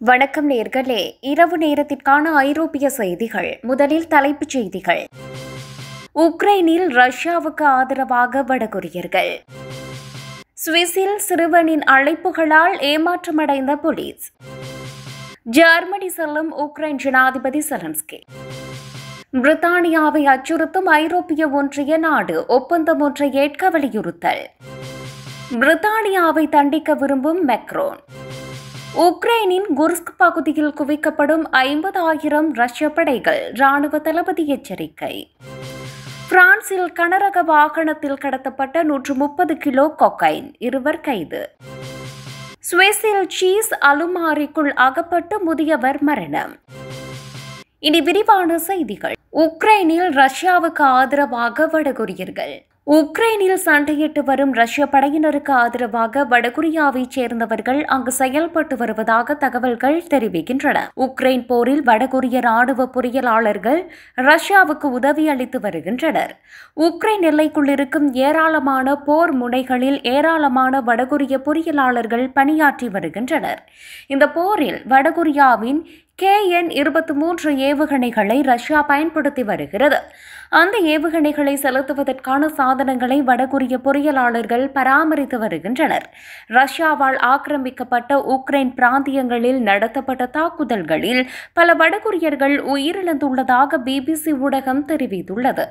வணக்கம் நேர்களே இரவு நேரத்திற்கான ஐரோப்பிய செய்திகள் முதலில் தலைப்புச் செய்திகள் உக்ரைனில் ரஷ்யாவுக்கு ஆதரவாக வடகொரியர்கள் சுவிஸில் சிறுவனின் அழைப்புகளால் ஏமாற்றமடைந்த போலீஸ் ஜெர்மனி செல்லும் உக்ரைன் ஜனாதிபதி செலன்ஸ்கி பிரித்தானியாவை அச்சுறுத்தும் ஐரோப்பிய ஒன்றிய நாடு ஒப்பந்தம் ஒன்றை ஏற்க வலியுறுத்தல் பிரித்தானியாவை தண்டிக்க விரும்பும் மெக்ரோன் உக்ரைனின் குர்ஸ்க் பகுதியில் குவிக்கப்படும் ஐம்பதாயிரம் ரஷ்ய படைகள் ராணுவ தளபதி எச்சரிக்கை பிரான்சில் கனரக வாகனத்தில் கடத்தப்பட்ட நூற்று முப்பது கிலோ கொக்கைன் இருவர் கைது சுவிஸில் சீஸ் அலுமாரிக்குள் அகப்பட்டு முதியவர் மரணம் இனி விரிவான செய்திகள் உக்ரைனில் ரஷ்யாவுக்கு ஆதரவாக வடகொரியர்கள் உக்ரைனில் சண்டையிட்டு வரும் ரஷ்ய படையினருக்கு ஆதரவாக வடகொரியாவைச் சேர்ந்தவர்கள் அங்கு செயல்பட்டு வருவதாக தகவல்கள் தெரிவிக்கின்றன உக்ரைன் போரில் வடகொரிய ராணுவ பொறியியலாளர்கள் ரஷ்யாவுக்கு உதவி அளித்து வருகின்றனர் உக்ரைன் எல்லைக்குள் இருக்கும் ஏராளமான போர் முனைகளில் ஏராளமான வடகொரிய பொறியியலாளர்கள் பணியாற்றி வருகின்றனர் இந்த போரில் வடகொரியாவின் கே என் இருபத்தி மூன்று ஏவுகணைகளை ரஷ்யா பயன்படுத்தி வருகிறது அந்த ஏவுகணைகளை செலுத்துவதற்கான சாதனங்களை வடகொரிய பொறியியலாளர்கள் பராமரித்து வருகின்றனர் ரஷ்யாவால் ஆக்கிரமிக்கப்பட்ட உக்ரைன் பிராந்தியங்களில் நடத்தப்பட்ட தாக்குதல்களில் பல வடகொரியர்கள் உயிரிழந்துள்ளதாக பிபிசி ஊடகம் தெரிவித்துள்ளது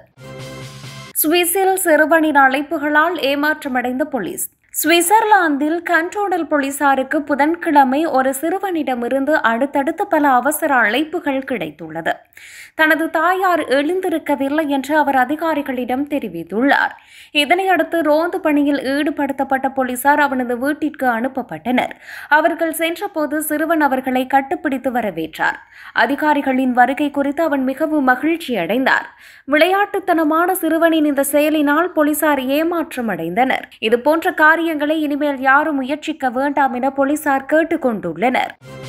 சுவிஸில் சிறுவனின் அழைப்புகளால் ஏமாற்றமடைந்த போலீஸ் சுவிட்சர்லாந்தில் கண்ட்ரோனல் போலீசாருக்கு புதன்கிழமை ஒரு சிறுவனிடமிருந்து அடுத்தடுத்து பல அவசர அழைப்புகள் கிடைத்துள்ளது தனது தாயார் எழுந்திருக்கவில்லை என்று அவர் அதிகாரிகளிடம் தெரிவித்துள்ளார் இதனையடுத்து ரோந்து பணியில் ஈடுபடுத்தப்பட்ட போலீசார் அவனது வீட்டிற்கு அனுப்பப்பட்டனர் அவர்கள் சென்றபோது சிறுவன் அவர்களை கட்டுப்பிடித்து வரவேற்றார் அதிகாரிகளின் வருகை குறித்து அவன் மிகவும் மகிழ்ச்சி அடைந்தார் விளையாட்டுத்தனமான சிறுவனின் இந்த செயலினால் போலீசார் ஏமாற்றம் அடைந்தனர் இதுபோன்ற காரியங்களை இனிமேல் யாரும் முயற்சிக்க வேண்டாம் என போலீசார் கேட்டுக்கொண்டுள்ளனர்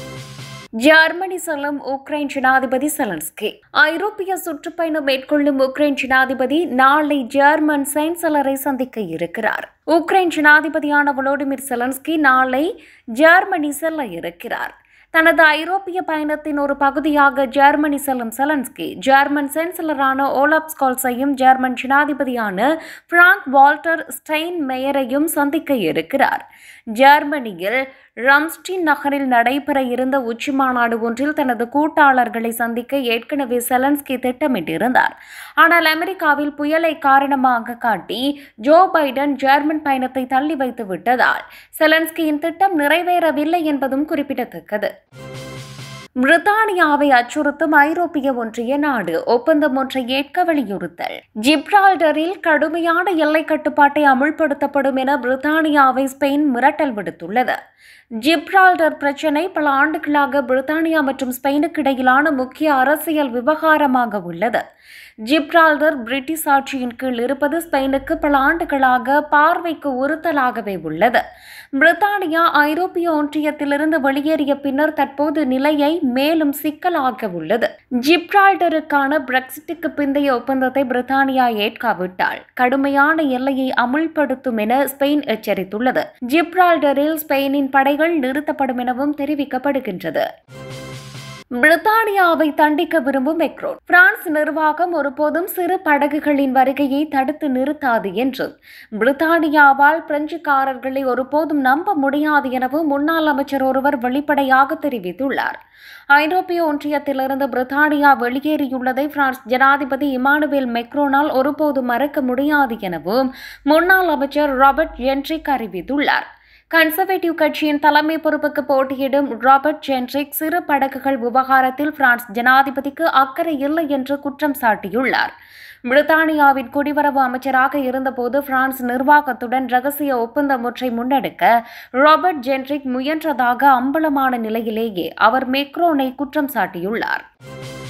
ஜெர்மனி செல்லும் உக்ரைன் ஜனாதிபதி செலன்ஸ்கி ஐரோப்பிய சுற்றுப்பயணம் மேற்கொள்ளும் உக்ரைன் ஜனாதிபதி நாளை ஜெர்மன் சான்சலரை சந்திக்க இருக்கிறார் உக்ரைன் ஜனாதிபதியான வொலோடிமிர் செலன்ஸ்கி நாளை ஜெர்மனி செல்ல இருக்கிறார் தனது ஐரோப்பிய பயணத்தின் ஒரு பகுதியாக ஜெர்மனி செல்லும் செலன்ஸ்கி ஜெர்மன் சான்சலரான ஓலாப் ஸ்கால்ஸையும் ஜெர்மன் ஜனாதிபதியான பிராங்க் வால்டர் ஸ்டெயின் மேயரையும் சந்திக்க இருக்கிறார் ஜெர்மனியில் ரம்ஸ்டின் நகரில் நடைபெற இருந்த உச்சி மாநாடு ஒன்றில் தனது கூட்டாளர்களை சந்திக்க ஏற்கனவே செலன்ஸ்கி திட்டமிட்டிருந்தார் ஆனால் அமெரிக்காவில் புயலை காரணமாக காட்டி ஜோ பைடன் ஜெர்மன் பயணத்தை தள்ளி வைத்து விட்டதால் செலன்ஸ்கியின் திட்டம் நிறைவேறவில்லை என்பதும் குறிப்பிடத்தக்கது பிரித்தானியாவை அச்சுறுத்தும் ஐரோப்பிய ஒன்றிய நாடு ஒப்பந்தம் ஒன்றை ஏற்க வலியுறுத்தல் ஜிப்ரால்டரில் கடுமையான எல்லை கட்டுப்பாட்டை அமுல்படுத்தப்படும் என பிரித்தானியாவை ஸ்பெயின் மிரட்டல் விடுத்துள்ளது ஜிப்ரால்டர் பிரச்சினை பல ஆண்டுகளாக பிரித்தானியா மற்றும் ஸ்பெயினுக்கு இடையிலான முக்கிய அரசியல் விவகாரமாக உள்ளது ஜிப்ரால்டர் பிரிட்டிஷ் ஆட்சியின் கீழ் இருப்பது ஸ்பெயினுக்கு பல ஆண்டுகளாக பார்வைக்கு உறுத்தலாகவே உள்ளது பிரித்தானியா ஐரோப்பிய ஒன்றியத்திலிருந்து வெளியேறிய பின்னர் தற்போது நிலையை மேலும் சிக்கலாக உள்ளது ஜிப்ரால்டருக்கான பிரெக்சிட்டுக்கு பிந்தைய ஒப்பந்தத்தை பிரித்தானியா ஏற்காவிட்டால் கடுமையான எல்லையை அமுல்படுத்தும் என ஸ்பெயின் எச்சரித்துள்ளது ஜிப்ரால்டரில் ஸ்பெயினின் படைகள் நிறுத்தப்படும் எனவும் தெரிவிக்கப்படுகின்றது பிரித்தானியாவை தண்டிக்க விரும்பும் மெக்ரோன் பிரான்ஸ் நிர்வாகம் ஒருபோதும் சிறு படகுகளின் வருகையை தடுத்து நிறுத்தாது என்றும் பிரித்தானியாவால் பிரெஞ்சுக்காரர்களை ஒருபோதும் நம்ப முடியாது எனவும் முன்னாள் அமைச்சர் ஒருவர் வெளிப்படையாக தெரிவித்துள்ளார் ஐரோப்பிய ஒன்றியத்திலிருந்து பிரித்தானியா வெளியேறியுள்ளதை பிரான்ஸ் ஜனாதிபதி இமானுவேல் மெக்ரோனால் ஒருபோதும் மறக்க முடியாது எனவும் முன்னாள் அமைச்சர் ராபர்ட் ஜென்ட்ரிக் அறிவித்துள்ளார் கன்சர்வேட்டிவ் கட்சியின் தலைமை பொறுப்புக்கு போட்டியிடும் ராபர்ட் ஜென்ட்ரிக் சிறு படகுகள் விவகாரத்தில் பிரான்ஸ் ஜனாதிபதிக்கு அக்கறை இல்லை என்று குற்றம் சாட்டியுள்ளார் பிரித்தானியாவின் குடிவரவு அமைச்சராக இருந்தபோது பிரான்ஸ் நிர்வாகத்துடன் ரகசிய ஒப்பந்தம் ஒன்றை முன்னெடுக்க ராபர்ட் ஜென்ட்ரிக் முயன்றதாக அம்பலமான நிலையிலேயே அவர் மேக்ரோனை குற்றம் சாட்டியுள்ளார்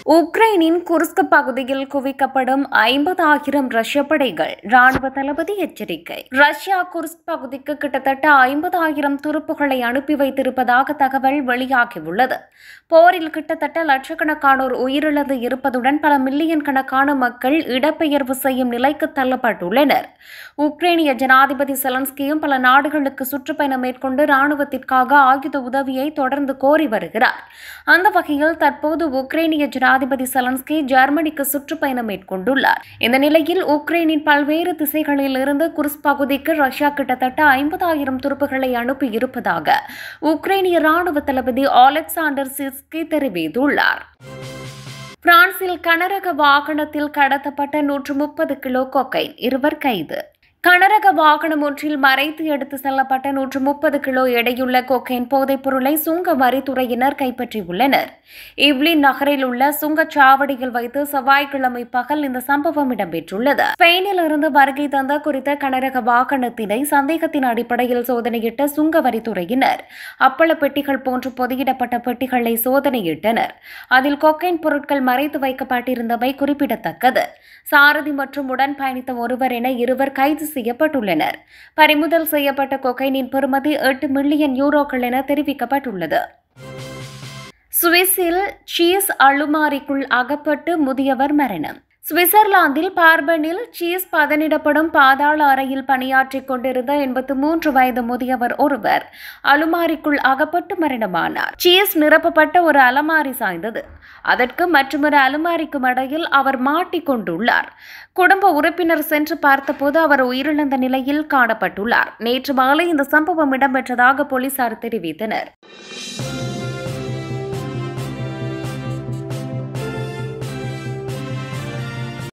உக்ரைனின் குர்ஸ்க் பகுதியில் குவிக்கப்படும் ஐம்பதாயிரம் ரஷ்ய படைகள் ராணுவ தளபதி எச்சரிக்கை ரஷ்யா குர்ஸ்க் பகுதிக்கு கிட்டத்தட்ட ஐம்பதாயிரம் துருப்புகளை அனுப்பி வைத்திருப்பதாக தகவல் வெளியாகியுள்ளது போரில் கிட்டத்தட்ட லட்சக்கணக்கானோர் உயிரிழந்து இருப்பதுடன் பல மில்லியன் கணக்கான மக்கள் இடப்பெயர்வு செய்யும் நிலைக்கு தள்ளப்பட்டுள்ளனர் உக்ரைனிய ஜனாதிபதி செலன்ஸ்கியும் பல நாடுகளுக்கு சுற்றுப்பயணம் மேற்கொண்டு ராணுவத்திற்காக ஆயுத உதவியை தொடர்ந்து கோரி வருகிறார் அந்த வகையில் தற்போது உக்ரைனிய ஜனாதிபதி செலன்ஸ்கி ஜெர்மனிக்கு சுற்றுப்பயணம் மேற்கொண்டுள்ளார் இந்த நிலையில் உக்ரைனின் பல்வேறு திசைகளில் இருந்து குர்ஸ் பகுதிக்கு ரஷ்யா கிட்டத்தட்ட ஐம்பதாயிரம் துருப்புகளை அனுப்பி இருப்பதாக உக்ரைனிய ராணுவ தளபதி அலெக்சாண்டர் சிஸ்கி தெரிவித்துள்ளார் பிரான்சில் கனரக வாகனத்தில் கடத்தப்பட்ட நூற்று முப்பது கிலோ கொக்கைன் இருவர் கைது கனரக வாகனம் ஒன்றில் மறைத்து எடுத்து செல்லப்பட்ட நூற்று முப்பது கிலோ எடையுள்ள கொக்கைன் போதைப் பொருளை சுங்க வரித்துறையினர் கைப்பற்றியுள்ளனர் இவ்லின் நகரில் உள்ள சுங்கச்சாவடியில் வைத்து செவ்வாய்க்கிழமை பகல் இந்த சம்பவம் இடம்பெற்றுள்ளது ஸ்பெயினில் இருந்து வருகை தந்த குறித்த கனரக வாகனத்தினை சந்தேகத்தின் அடிப்படையில் சோதனையிட்ட சுங்க வரித்துறையினர் அப்பள பெட்டிகள் போன்று பொதியிடப்பட்ட பெட்டிகளை சோதனையிட்டனர் அதில் கொக்கைன் பொருட்கள் மறைத்து வைக்கப்பட்டிருந்தவை குறிப்பிடத்தக்கது சாரதி மற்றும் உடன் பயணித்த ஒருவர் என இருவர் கைது செய்யப்பட்டுள்ளனர் பறிமுதல் செய்யப்பட்ட கொக்கைனின் பெறுமதி எட்டு மில்லியன் யூரோக்கள் என தெரிவிக்கப்பட்டுள்ளது சுவிஸில் சீஸ் அழுமாரிக்குள் அகப்பட்டு முதியவர் மரணம் சுவிட்சர்லாந்தில் பார்பனில் சீஸ் பதனிடப்படும் பாதாள அறையில் பணியாற்றிக் கொண்டிருந்த எண்பத்து மூன்று வயது முதியவர் ஒருவர் அலுமாரிக்குள் அகப்பட்டு மரணமானார் சீஸ் நிரப்பப்பட்ட ஒரு அலமாரி சாய்ந்தது அதற்கு மற்றொரு அலுமாரிக்கும் இடையில் அவர் மாட்டிக்கொண்டுள்ளார் குடும்ப உறுப்பினர் சென்று பார்த்தபோது அவர் உயிரிழந்த நிலையில் காணப்பட்டுள்ளார் நேற்று மாலை இந்த சம்பவம் இடம்பெற்றதாக போலீசார் தெரிவித்தனர்